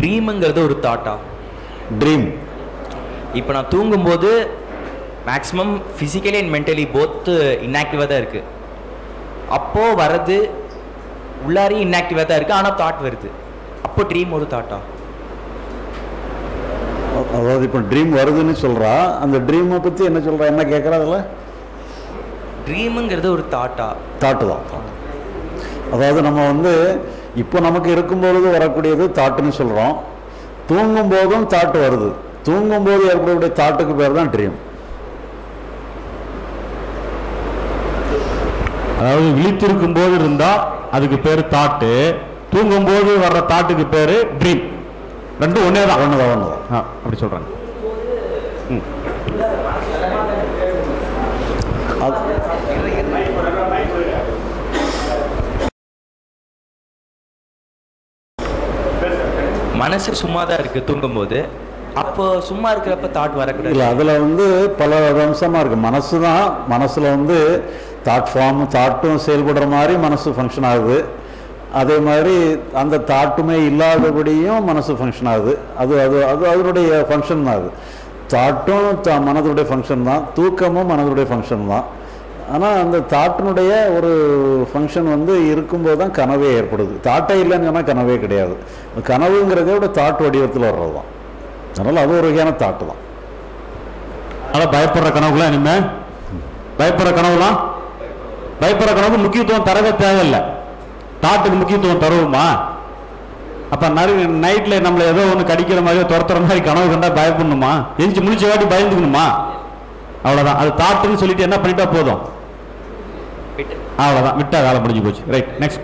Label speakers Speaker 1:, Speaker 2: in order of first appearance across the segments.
Speaker 1: ட்ரீமுங்கிறது ஒரு தாட்டா
Speaker 2: ட்ரீம்
Speaker 1: இப்போ நான் தூங்கும்போது மேக்ஸிமம் ஃபிசிக்கலி அண்ட் மென்டலி போத்து இன்ஆக்டிவாக தான் இருக்குது அப்போது வர்றது உள்ளாரி இன்ஆக்டிவாக தான் இருக்குது ஆனால் தாட் வருது அப்போ ட்ரீம் ஒரு தாட்டா
Speaker 2: அதாவது இப்போ ட்ரீம் வருதுன்னு சொல்கிறா அந்த ட்ரீமை பற்றி என்ன சொல்கிறா என்ன கேட்குறா அதில்
Speaker 1: ட்ரீமுங்கிறது ஒரு தாட்டா
Speaker 2: தாட்டு தான் அதாவது நம்ம வந்து இப்போ நமக்கு இருக்கும்பொழுது வரக்கூடியது தாட்டுன்னு சொல்கிறோம் தூங்கும் போதும் தாட்டு வருது தூங்கும் போது ஏற்படக்கூடிய தாட்டுக்கு பேர் தான் ட்ரீம்
Speaker 3: அதாவது விழித்திருக்கும் போது இருந்தா அதுக்கு பேரு தாட்டு தூங்கும் போது வர்ற தாட்டுக்கு பேரு ட்ரீம் ரெண்டும் ஒன்னே தான்
Speaker 2: ஒன்று தான் ஒன்று தான்
Speaker 3: ஆ, அப்படி சொல்றாங்க
Speaker 2: அது
Speaker 1: மனசு சும்மா தான் இருக்குது தூங்கும்போது அப்போ சும்மா இருக்கிறப்ப தாட் வரக்கூடாது
Speaker 2: இல்லை அதில் வந்து பல அம்சமாக இருக்குது மனசு தான் மனசில் வந்து தாட் ஃபார்ம் தாட்டும் செயல்படுற மாதிரி மனசு ஃபங்க்ஷன் ஆகுது அதே மாதிரி அந்த தாட்டுமே இல்லாதபடியும் மனசு ஃபங்க்ஷன் ஆகுது அது அது அது அதனுடைய ஃபங்க்ஷன் தான் அது தாட்டும் த மனதுடைய ஃபங்க்ஷன் தான் தூக்கமும் மனதுடைய ஃபங்க்ஷன் தான் ஆனால் அந்த தாட்டினுடைய ஒரு ஃபங்க்ஷன் வந்து இருக்கும்போது தான் கனவே ஏற்படுது தாட்டே இல்லைன்னு சொன்னால் கனவே கிடையாது கனவுங்கிறதே விட தாட் வடிவத்தில் வர்றது தான் அதனால் அது ஒரு வகையான தாட்டு தான்
Speaker 3: அதனால பயப்படுற கனவுலாம் இனிமே பயப்படுற கனவுலாம் பயப்படுற கனவு முக்கியத்துவம் தரவே தேவையில்லை தாட்டுக்கு முக்கியத்துவம் தருவோமா அப்ப நிறைய நைட்ல நம்மள ஏதோ ஒன்று கடிக்கிற மாதிரியோ துரத்துற மாதிரி கனவு கண்டா பயப்படணுமா எஞ்சி முடிச்ச வாட்டி பயந்துக்கணுமா அவ்வளவுதான் அது தாட்டுன்னு சொல்லிட்டு என்ன பண்ணிட்டா போதும்
Speaker 1: விட்டு
Speaker 3: அவ்வளவுதான் விட்டா காலம் முடிஞ்சு போச்சு ரைட் நெக்ஸ்ட்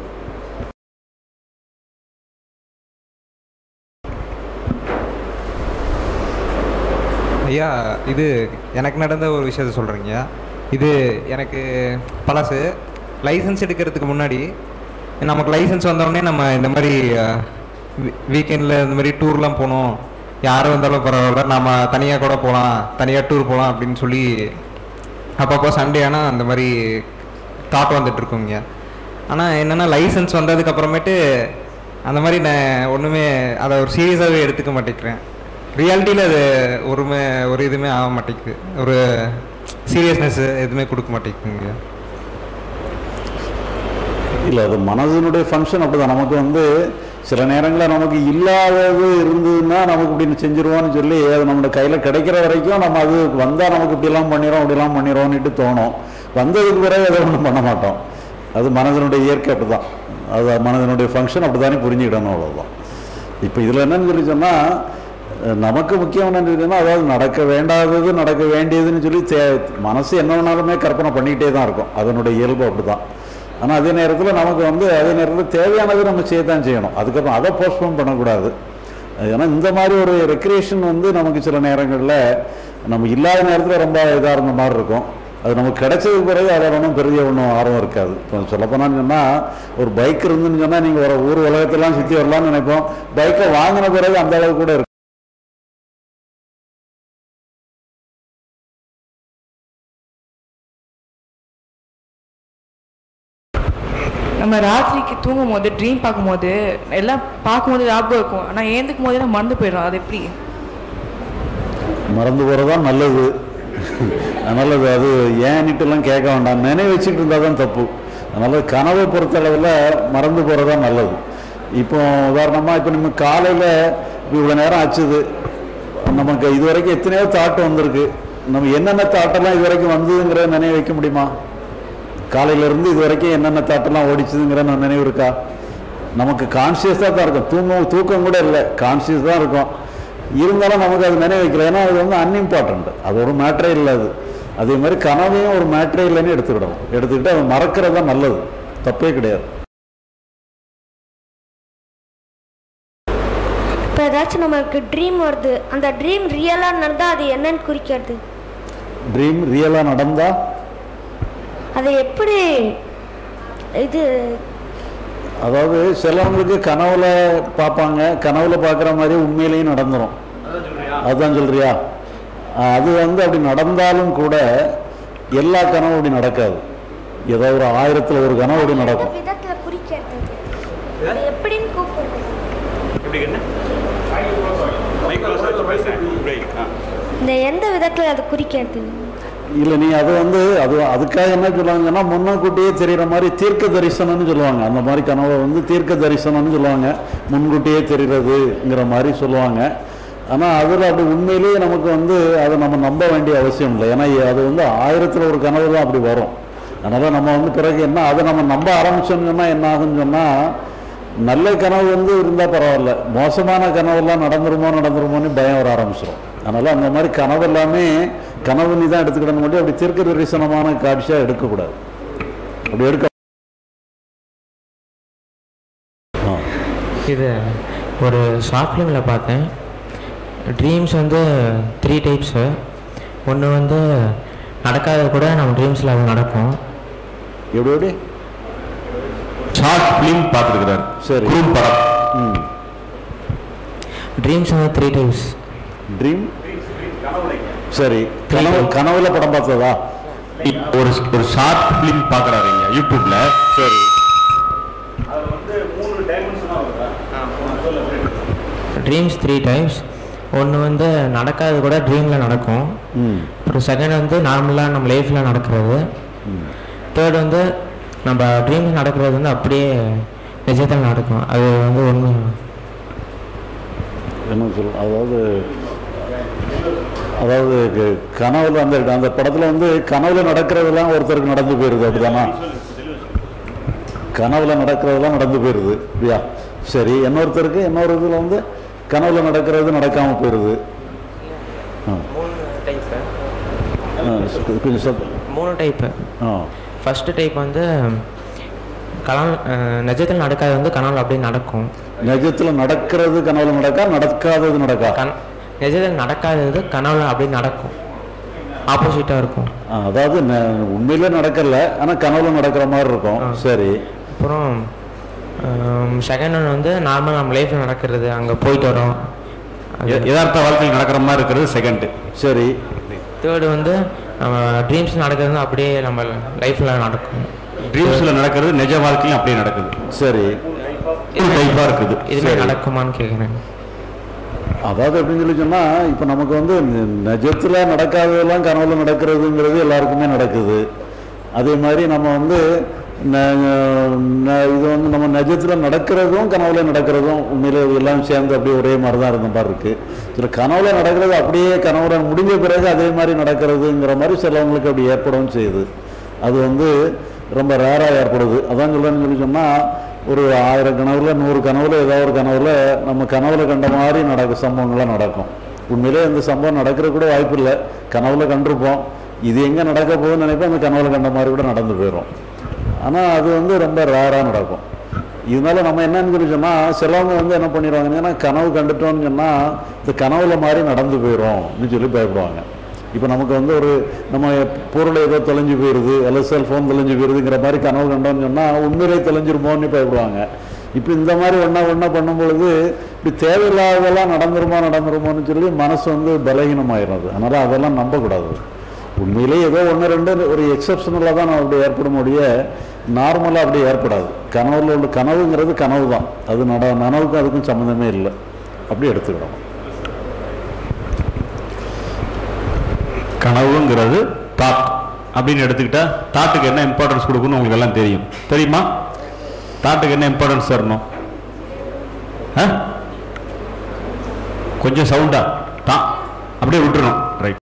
Speaker 4: ஐயா இது எனக்கு நடந்த ஒரு விஷயத்த சொல்கிறீங்க இது எனக்கு பழசு லைசன்ஸ் எடுக்கிறதுக்கு முன்னாடி நமக்கு லைசன்ஸ் வந்தோடனே நம்ம இந்த மாதிரி வீக்கெண்டில் இந்த மாதிரி டூர்லாம் போகணும் யார் வந்தாலும் பரவாயில்ல நம்ம தனியாக கூட போகலாம் தனியாக டூர் போகலாம் அப்படின்னு சொல்லி அப்பப்போ சண்டே ஆனால் அந்த மாதிரி தாட் வந்துட்டு இருக்குங்க ஆனால் என்னென்னா லைசன்ஸ் வந்ததுக்கு அப்புறமேட்டு அந்த மாதிரி நான் ஒன்றுமே அதை ஒரு சீரியஸாகவே எடுத்துக்க மாட்டேங்கிறேன் ரியாலிட்டியில் அது ஒருமே ஒரு இதுவுமே ஆக மாட்டேங்குது ஒரு சீரியஸ்னஸ் எதுவுமே கொடுக்க மாட்டேங்குதுங்க
Speaker 2: இல்லை அது மனதினுடைய ஃபங்க்ஷன் அப்படிதான் நமக்கு வந்து சில நேரங்களில் நமக்கு இல்லாதது இருந்ததுன்னா நமக்கு இப்படின்னு செஞ்சிருவோம்னு சொல்லி அது நம்மளோட கையில் கிடைக்கிற வரைக்கும் நம்ம அது வந்தால் நமக்கு இப்படிலாம் பண்ணிடுறோம் இப்படிலாம் பண்ணிடுறோம்னுட்டு தோணும் வந்ததுக்கு பிறகு அதை ஒன்றும் பண்ண மாட்டோம் அது மனதினுடைய இயற்கை அப்படி தான் அது மனதினுடைய ஃபங்க்ஷன் அப்படி தானே புரிஞ்சுக்கிடணும் அவ்வளோதான் இப்போ இதில் என்னன்னு சொல்லி சொன்னால் நமக்கு முக்கியம் என்னன்னு சொல்லினா அதாவது நடக்க வேண்டாதது நடக்க வேண்டியதுன்னு சொல்லி தே மனசு என்ன வேணாலுமே கற்பனை பண்ணிக்கிட்டே தான் இருக்கும் அதனுடைய இயல்பு அப்படி தான் ஆனால் அதே நேரத்தில் நமக்கு வந்து அதே நேரத்தில் தேவையானது நம்ம செய்ய தான் செய்யணும் அதுக்கப்புறம் அதை போஸ்ட்போன் பண்ணக்கூடாது ஏன்னா இந்த மாதிரி ஒரு ரெக்ரியேஷன் வந்து நமக்கு சில நேரங்களில் நம்ம இல்லாத நேரத்தில் ரொம்ப இதாக இருந்த மாதிரி இருக்கும் அது நமக்கு கிடைச்சதுக்கு பிறகு அதில் ஒன்றும் பெரிய ஒன்றும் ஆர்வம் இருக்காது இப்போ சொல்லப்போனான்னு சொன்னால் ஒரு பைக் இருந்துன்னு சொன்னால் நீங்கள் ஒரு ஊர் உலகத்தெல்லாம் சுற்றி வரலாம்னு நினைப்போம் பைக்கை வாங்கின பிறகு அந்த அளவுக்கு கூட இருக்கும்
Speaker 5: நம்ம ராத்திரிக்கு தூங்கும் போது ட்ரீம் பார்க்கும்போது எல்லாம் பார்க்கும்போது ஞாபகம் இருக்கும் ஆனால் ஏந்துக்கும் போதே நம்ம மறந்து போயிடும் அது எப்படி
Speaker 2: மறந்து போகிறது தான் நல்லது அதனால் அது அது ஏன்னுட்டுலாம் கேட்க வேண்டாம் நினைவு வச்சுட்டு இருந்தால் தான் தப்பு அதனால் கனவை பொறுத்தளவில் மறந்து போகிறது தான் நல்லது இப்போ உதாரணமாக இப்போ நம்ம காலையில் இவ்வளோ நேரம் ஆச்சுது நமக்கு இது வரைக்கும் எத்தனையோ தாட்டு வந்திருக்கு நம்ம என்னென்ன தாட்டெல்லாம் இது வரைக்கும் வந்ததுங்கிற நினைவு வைக்க முடியுமா காலையிலேருந்து இது வரைக்கும் என்னென்ன தாட்டெல்லாம் ஓடிச்சுதுங்கிற நம்ம நினைவு இருக்கா நமக்கு கான்சியஸாக தான் இருக்கும் தூங்கம் தூக்கம் கூட இல்லை கான்சியஸ் தான் இருக்கும் இருந்தாலும் நமக்கு அது நினைவு வைக்கல ஏன்னா அது வந்து அன்இம்பார்ட்டண்ட் அது ஒரு மேட்ரே இல்லை அது அதே மாதிரி கனவையும் ஒரு மேட்ரே இல்லைன்னு எடுத்துக்கிடணும் எடுத்துக்கிட்டு அதை மறக்கிறது தான் நல்லது தப்பே கிடையாது
Speaker 6: இப்போ ஏதாச்சும் நமக்கு ட்ரீம் வருது அந்த ட்ரீம் ரியலாக நடந்தால் அது என்னன்னு குறிக்கிறது
Speaker 2: ட்ரீம் ரியலாக நடந்தா
Speaker 6: அது எப்படி இது
Speaker 2: அதாவது சிலவங்களுக்கு கனவுல பார்ப்பாங்க கனவுல பார்க்குற மாதிரி உண்மையிலேயும் நடந்துரும் அதுதான் சொல்றியா ஆஹ் அது வந்து அப்படி நடந்தாலும் கூட எல்லா கனவும் அப்படி நடக்காது ஏதோ ஒரு ஆயிரத்தில் ஒரு கனவு அப்படி நடக்கும்
Speaker 6: விதத்தில் குறிக்கிறது அது எப்படின்னு கூப்பிடுறது இந்த எந்த விதத்தில் அது குறிக்கிறது
Speaker 2: இல்லை நீ அது வந்து அது அதுக்காக என்ன சொல்லுவாங்கன்னா முன்னக்கூட்டியே தெரிகிற மாதிரி தீர்க்க தரிசனம்னு சொல்லுவாங்க அந்த மாதிரி கனவை வந்து தீர்க்க தரிசனம்னு சொல்லுவாங்க முன்கூட்டியே தெரிகிறதுங்கிற மாதிரி சொல்லுவாங்க ஆனால் அதில் அப்படி உண்மையிலேயே நமக்கு வந்து அதை நம்ம நம்ப வேண்டிய அவசியம் இல்லை ஏன்னா அது வந்து ஆயிரத்தில் ஒரு கனவு தான் அப்படி வரும் அதனால் நம்ம வந்து பிறகு என்ன அதை நம்ம நம்ப ஆரம்பிச்சோம்னு சொன்னால் என்ன ஆகுன்னு சொன்னால் நல்ல கனவு வந்து இருந்தால் பரவாயில்ல மோசமான கனவெல்லாம் நடந்துருமோ நடந்துருமோன்னு பயம் வர ஆரம்பிச்சிடும் அதனால் அந்த மாதிரி கனவு எல்லாமே கனவு நீ தான் எடுத்துக்கிடணும் மட்டும் அப்படி தீர்க்க தரிசனமான காட்சியாக எடுக்கக்கூடாது அப்படி எடுக்க ஆ
Speaker 7: இது ஒரு ஷார்ட் ஃபிலிமில் பார்த்தேன் ட்ரீம்ஸ் வந்து த்ரீ டைப்ஸு ஒன்று வந்து நடக்காத கூட நம்ம ட்ரீம்ஸில் அது நடக்கும்
Speaker 2: எப்படி எப்படி
Speaker 3: ஷார்ட் ஃபிலிம் பார்த்துருக்கிறார்
Speaker 2: சரி.
Speaker 3: குறும் படம்
Speaker 2: ம்
Speaker 7: ட்ரீம்ஸ் வந்து த்ரீ டைப்ஸ்
Speaker 2: ட்ரீம் சரி கனவு கனவுல படம் பார்த்ததா
Speaker 3: ஒரு ஒரு ஷார்ட் ஃபிலிம் பார்க்குறாருங்க யூடியூப்ல சரி
Speaker 7: ட்ரீம்ஸ் த்ரீ டைப்ஸ் ஒன்று வந்து நடக்காது கூட ட்ரீமில் நடக்கும்
Speaker 2: ம்
Speaker 7: அப்புறம் செகண்ட் வந்து நார்மலாக நம்ம லைஃப்பில் நடக்கிறது
Speaker 2: ம்.
Speaker 7: தேர்ட் வந்து நம்ம ட்ரீம்ஸ் நடக்கிறது வந்து அப்படியே நிஜத்தில் நடக்கும் அது வந்து ஒன்று
Speaker 2: என்ன சொல் அதாவது அதாவது க- கனவுல அந்த அந்த படத்துல வந்து கனவுல நடக்கிறதெல்லாம் ஒருத்தருக்கு நடந்து போயிருது அப்படிதானா கனவுல நடக்கிறதெல்லாம் நடந்து போயிருது இல்லையா சரி இன்னொருத்தருக்கு இன்னொரு இதில் வந்து கனவுல நடக்கிறது நடக்காம போயிருது ஆ.
Speaker 7: மூணு டைப்பு
Speaker 2: ஆ, சு- கொஞ்சம் சத்த
Speaker 7: மூணு டைப்பு
Speaker 2: ஆ
Speaker 7: ஃபஸ்ட்டு டைப் வந்து கனவு அஹ், நிஜத்தில் நடக்காது வந்து கனவுல அப்படியே நடக்கும்
Speaker 2: நிஜத்துல நடக்கிறது கனவுல நடக்கா நடக்காதது நடக்கா
Speaker 7: கன நிஜத்தில் நடக்காதது கனவுல அப்படியே நடக்கும் ஆப்போசிட்டாக இருக்கும்
Speaker 2: ஆ, அதாவது ந- உண்மையிலே நடக்கல ஆனா கனவுல நடக்கிற மாதிரி இருக்கும்
Speaker 7: ஆ.
Speaker 2: சரி
Speaker 7: அப்புறம் செகண்ட் ஒன் வந்து நார்மல் நம்ம லைஃப்பில் நடக்கிறது அங்கே போயிட்டு வரோம்
Speaker 3: ய- யதார்த்த வாழ்க்கையில் நடக்கிற மாதிரி இருக்கிறது செகண்ட்
Speaker 2: சரி
Speaker 7: தேர்டு வந்து நம்ம ட்ரீம்ஸ் நடக்கிறது வந்து அப்படியே நம்ம லைஃப்பில் நடக்கும்
Speaker 3: ட்ரீம்ஸ்ல நடக்கிறது நிஜ வாழ்க்கையும் அப்படியே நடக்குது
Speaker 2: சரி
Speaker 3: டைப்பா இருக்குது
Speaker 7: இதுமாதிரி
Speaker 2: சரி.
Speaker 7: நடக்குமான்னு கேட்குறேன்
Speaker 2: அதாவது எப்படின்னு சொல்லி சொன்னா இப்போ நமக்கு வந்து நி- நிஜத்துல நடக்காததெல்லாம் கனவுல நடக்கிறதுங்கிறது எல்லாருக்குமே நடக்குது அதே மாதிரி நம்ம வந்து ந- ந- இது வந்து நம்ம நிஜத்துல நடக்கிறதும் கனவுல நடக்கிறதும் உண்மையிலே இது எல்லாம் சேர்ந்து அப்படியே ஒரே மாதிரி தான் இருந்த மாதிரி இருக்கு சில கனவுல நடக்கிறது அப்படியே கனவுல முடிஞ்ச பிறகு அதே மாதிரி நடக்கிறதுங்கிற மாதிரி சிலவங்களுக்கு அப்படி ஏற்படவும் செய்யுது அது வந்து ரொம்ப ரேராக ஏற்படுது அதான் சொல்றேன்னு சொல்லி சொன்னால் ஒரு ஆயிரம் கனவுல நூறு கனவுல ஏதாவது ஒரு கனவுல நம்ம கனவுல கண்ட மாதிரி நடக்க சம்பவங்கள்லாம் நடக்கும் உண்மையிலே இந்த சம்பவம் நடக்கிற கூட வாய்ப்பு இல்லை கனவுல கண்டிருப்போம் இது எங்கே நடக்க போகுதுன்னு நினைப்போம் அந்த கனவுல கண்ட மாதிரி கூட நடந்து போயிடும் ஆனால் அது வந்து ரொம்ப ரேராக நடக்கும் இதனால நம்ம என்னன்னு சொல்லி சொன்னால் சிலவங்க வந்து என்ன பண்ணிடுவாங்கன்னா கனவு கண்டுட்டோம்னு சொன்னால் இந்த கனவுல மாதிரி நடந்து போயிடும்னு சொல்லி பயப்படுவாங்க இப்போ நமக்கு வந்து ஒரு நம்ம பொருள் ஏதோ தொலைஞ்சு போயிடுது அல்லது செல்ஃபோன் தொலைஞ்சு போயிடுதுங்கிற மாதிரி கனவு கண்டோம்னு சொன்னால் உண்மையிலே தொலைஞ்சிருமோன்னு பயப்படுவாங்க இப்போ இந்த மாதிரி ஒன்றா ஒன்றா பண்ணும் பொழுது இப்படி தேவையில்லாததெல்லாம் நடந்துருமோ நடந்துருமோன்னு சொல்லி மனசு வந்து பலகீனமாயிடுறது அதனால் அதெல்லாம் நம்பக்கூடாது உண்மையிலேயே ஏதோ ஒன்று ரெண்டு ஒரு எக்ஸப்ஷனலாக தான் அப்படி ஏற்படும் ஒழிய நார்மலாக அப்படி ஏற்படாது கனவுல உள்ள கனவுங்கிறது கனவு தான் அது நட நனவுக்கும் அதுக்கும் சம்மந்தமே இல்லை அப்படி எடுத்துக்கிடணும்
Speaker 3: கனவுங்கிறது தாட் அப்படின்னு எடுத்துக்கிட்டா தாட்டுக்கு என்ன இம்பார்ட்டன்ஸ் கொடுக்கணும்னு உங்களுக்கு எல்லாம் தெரியும் தெரியுமா தாட்டுக்கு என்ன இம்பார்ட்டன்ஸ் தரணும் ஆ? கொஞ்சம் சவுண்டா தான் அப்படியே விட்டுறணும் ரைட்